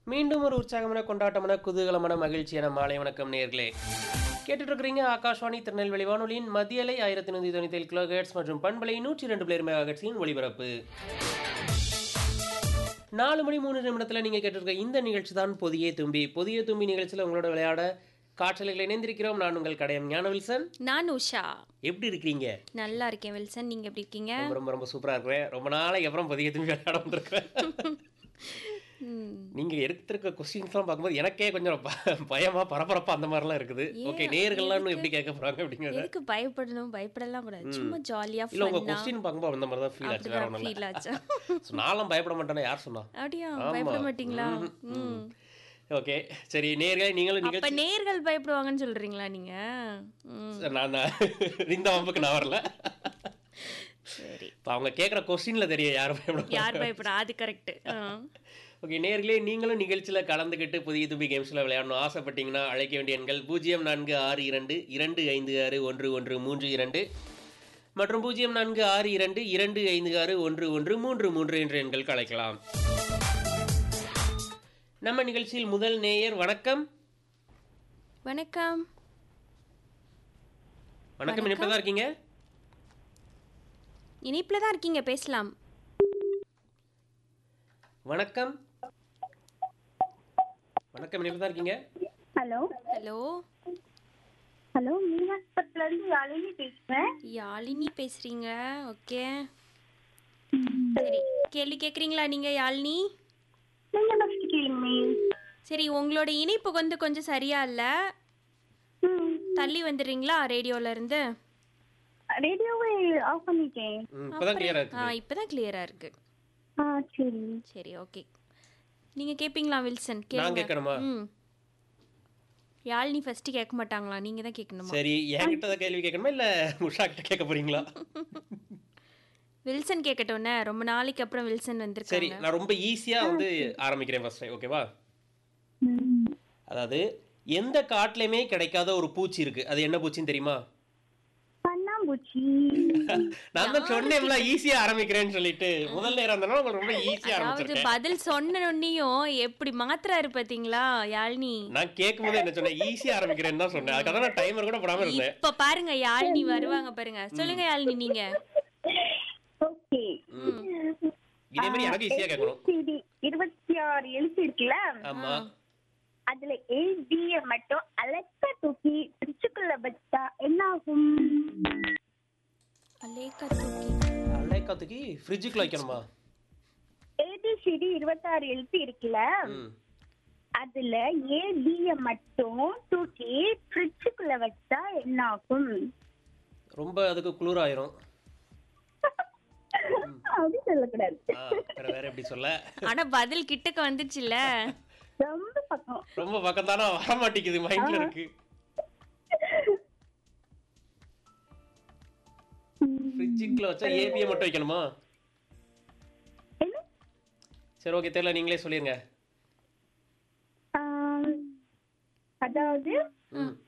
மீண்டும் ஒரு உற்சாகமான கொண்டாட்டமான குதூகலமான மகிழ்ச்சியான மாலை வணக்கம் நேர்களே கேட்டுட்டு இருக்கிறீங்க ஆகாஷ்வாணி திருநெல்வேலி வானொலியின் மத்தியலை ஆயிரத்தி நூற்றி தொண்ணூத்தி ஏழு கிலோஹெட்ஸ் மற்றும் பண்பலை நூற்றி ரெண்டு பிளேர் மெகாஹெட்ஸின் ஒளிபரப்பு நாலு மணி மூணு நிமிடத்தில் நீங்கள் கேட்டிருக்க இந்த நிகழ்ச்சி தான் பொதிய தும்பி பொதிய தும்பி நிகழ்ச்சியில் உங்களோட விளையாட காற்றலைகள் இணைந்திருக்கிறோம் நான் உங்கள் கடையம் ஞான வில்சன் நான் உஷா எப்படி இருக்கிறீங்க நல்லா இருக்கேன் வில்சன் நீங்க எப்படி இருக்கீங்க ரொம்ப ரொம்ப ரொம்ப சூப்பராக இருக்கிறேன் ரொம்ப நாளைக்கு அப்புறம் பொதிய தும்பி விளையாட வந்திருக்கிறேன் ம், நீங்க எடுத்திருக்க கொஸ்டின்ஸ்லாம் பார்க்கும்போது எனக்கே கொஞ்சம் ப- பயமா பரபரப்பா அந்த மாதிரிலாம் இருக்குது ஓகே நேர்கள்லாம் இன்னும் எப்படி கேட்க போறாங்க அப்படிங்கறத எதுக்கு பயப்படணும் பயப்படலாம் கூடாது சும்மா ஜாலியா இல்ல உங்க ஃபன்னா கொஸ்டின் பார்க்கும்போது அந்த மாதிரி தான் ஃபீல் ஆச்சு வேற ஒண்ணும் ஃபீல் ஆச்சா இல்ல நான்லாம் பயப்பட மாட்டேன்னா யார் சொன்னா அப்படியா ஆமா. பயப்பட மாட்டீங்களா ம்ஹும். ம். ஓகே சரி நேர்களே நீங்களும் அப்ப நிகழ்ச்சி நேர்கள் பயப்படுவாங்கன்னு சொல்றீங்களா நீங்க ம், நான் நான் இந்த வம்புக்கு நான் வரல சரி இப்ப அவங்க கேட்குற கொஸ்டின்ல தெரியும் யார் பயப்பட யார் பயப்படா அது கரெக்ட் ஓகே நேர்களே நீங்களும் நிகழ்ச்சியில் கலந்துக்கிட்டு புதிய தும்பி கேம்ஸில் விளையாடணும் ஆசைப்பட்டீங்கன்னா அழைக்க வேண்டிய எண்கள் பூஜ்ஜியம் நான்கு ஆறு இரண்டு இரண்டு ஐந்து ஆறு ஒன்று ஒன்று மூன்று இரண்டு மற்றும் பூஜ்ஜியம் நான்கு ஆறு இரண்டு இரண்டு ஐந்து ஆறு ஒன்று ஒன்று மூன்று மூன்று என்ற எண்களுக்கு அழைக்கலாம் நம்ம நிகழ்ச்சியில் முதல் நேயர் வணக்கம் வணக்கம் வணக்கம் இனிப்பில் தான் இருக்கீங்க இனிப்புல தான் இருக்கீங்க பேசலாம் வணக்கம் வணக்கம் இனிப்பில் தான் இருக்கீங்க ஹலோ ஹலோ ஹலோ மீனாஸ்பத்தில இருந்து யாழினி பேசுறேன் யாழினி பேசுறீங்க ஓகே சரி கேள்வி கேக்குறீங்களா நீங்க யாழினி நீங்க ஃபர்ஸ்ட் கேளுங்க சரி உங்களோட இணைப்பு வந்து கொஞ்சம் சரியா இல்ல ம் தள்ளி வந்துடுறீங்களா ரேடியோல இருந்து ரேடியோவை ஆஃப் பண்ணிட்டேன் ம் இப்போதான் கிளியராக ஆ இருக்குது இப்பதான் கிளியரா இருக்கு ஆ சரி சரி ஓகே நீங்க கேப்பீங்களா வில்சன் நான் கேளுங்க கேட்கணுமா ம் யாழினி ஃபர்ஸ்ட் கேட்க மாட்டாங்களா நீங்க தான் கேட்கணுமா சரி என்கிட்ட தான் கேள்வி கேட்கணுமா இல்லை உஷா கிட்ட கேட்க போறீங்களா வில்சன் கேட்கட்டோன்னே ரொம்ப நாளைக்கு அப்புறம் வில்சன் சரி வந்திருக்காங்க நான் ரொம்ப ஈஸியா வந்து ஆரம்பிக்கிறேன் ஃபர்ஸ்ட் ஓகேவா ம். அதாவது எந்த காட்டுலயுமே கிடைக்காத ஒரு பூச்சி இருக்கு அது என்ன பூச்சின்னு தெரியுமா பன்னாம்பூச்சி நான் தான் சொன்னேன்ல ஈஸியா ஆரம்பிக்கிறேன்னு சொல்லிட்டு முதல் நேரம் இருந்தனால உங்களுக்கு ரொம்ப ஈஸியா அதாவது ஆரம்பிச்சிருக்கேன் பதில் சொன்னோன்னையும் எப்படி மாத்துறாரு பாத்தீங்களா யாழினி நான் கேட்கும் போது என்ன சொன்னேன் ஈஸியா ஆரம்பிக்கிறேன்னு தான் சொன்னேன் அதுக்காக நான் டைமர் கூட போடாம இருந்தேன் இப்ப பாருங்க யாழினி வருவாங்க பாருங்க சொல்லுங்க யாழினி நீங்க ஓகே இதே மாதிரி எனக்கு ஈஸியா கேட்கணும் சரி இருபத்தி ஆறு எழுத்து இருக்குல்ல ஆமா அதுல ஏபிய மட்டும் அலக்க தூக்கி பிரிச்சுக்குள்ள வச்சா என்ன ஆகும் அலேக்கா தூக்கி அலைக்காத்துக்கு ஃப்ரிட்ஜுக்குள்ள வைக்கணுமா ஏபிசிடி இருபத்தாறு எழுத்து இருக்குல்ல ம் அதுல ஏபிய மட்டும் தூக்கி ஃப்ரிட்ஜுக்குள்ள வச்சா என்ன ஆகும் ரொம்ப அதுக்கு குளிராயிரும் அப்படி சொல்லக்கூடாது ஆ, வேற வேற எப்படி சொல்ல ஆனா பதில் கிட்டக்க வந்துச்சுல்ல ரொம்ப பக்கம் ரொம்ப பக்கம் தானே வர மாட்டேங்குது மைண்ட்ல இருக்கு ஃப்ரிட்ஜுக்குள்ள வச்சா ஏபியை மட்டும் வைக்கணுமா என்ன சரி ஓகே தெரியல நீங்களே சொல்லிருங்க ஆம், அதாவது ம்